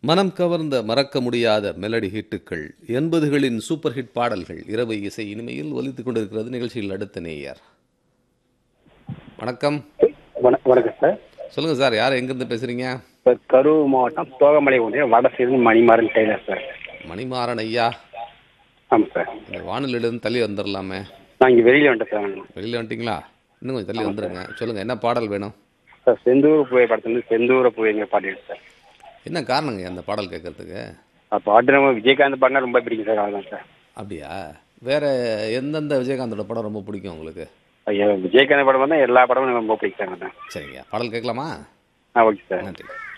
மனம் கவர்ந்த மறக்க முடியாத மெலடி ஹிட்டுகள் எண்பதுகளின் சூப்பர் ஹிட் பாடல்கள் இரவு இசை இனிமையில் ஒலித்துக் கொண்டிருக்கிறது நிகழ்ச்சியில் அடுத்த நேயர் வணக்கம் வண- வணக்கம் சார் சொல்லுங்க சார் யார் எங்கிருந்து பேசுறீங்க சார் கரூர் மாவட்டம் தோகமலை ஒன்றிய வடசேரி மணிமாறன் டெய்லர் சார் மணிமாறன் ஐயா ஆமாம் சார் இந்த வானிலிருந்து தள்ளி வந்துடலாமே நான் இங்கே வெளியில் வந்துட்டேன் சார் வெளியில் வந்துட்டீங்களா இன்னும் கொஞ்சம் தள்ளி வந்துருங்க சொல்லுங்க என்ன பாடல் வேணும் சார் செந்தூர பூவை படத்துலேருந்து செந்தூர பூவைங்க பாட்டு சார் என்ன காரணங்க அந்த பாடல் கேட்கறதுக்கு அந்த பாட்டு நம்ம விஜயகாந்த் பாடினா ரொம்ப பிடிக்கும் சார் அவ்வளோதான் சார் அப்படியா வேற எந்தெந்த விஜயகாந்தோட படம் ரொம்ப பிடிக்கும் உங்களுக்கு ஐயா விஜயகாந்த் படம் வந்து எல்லா படமும் எனக்கு ரொம்ப பிடிக்கும் சார் சரிங்க பாடல் கேட்கலாமா ஆ ஓகே சார் நன்றி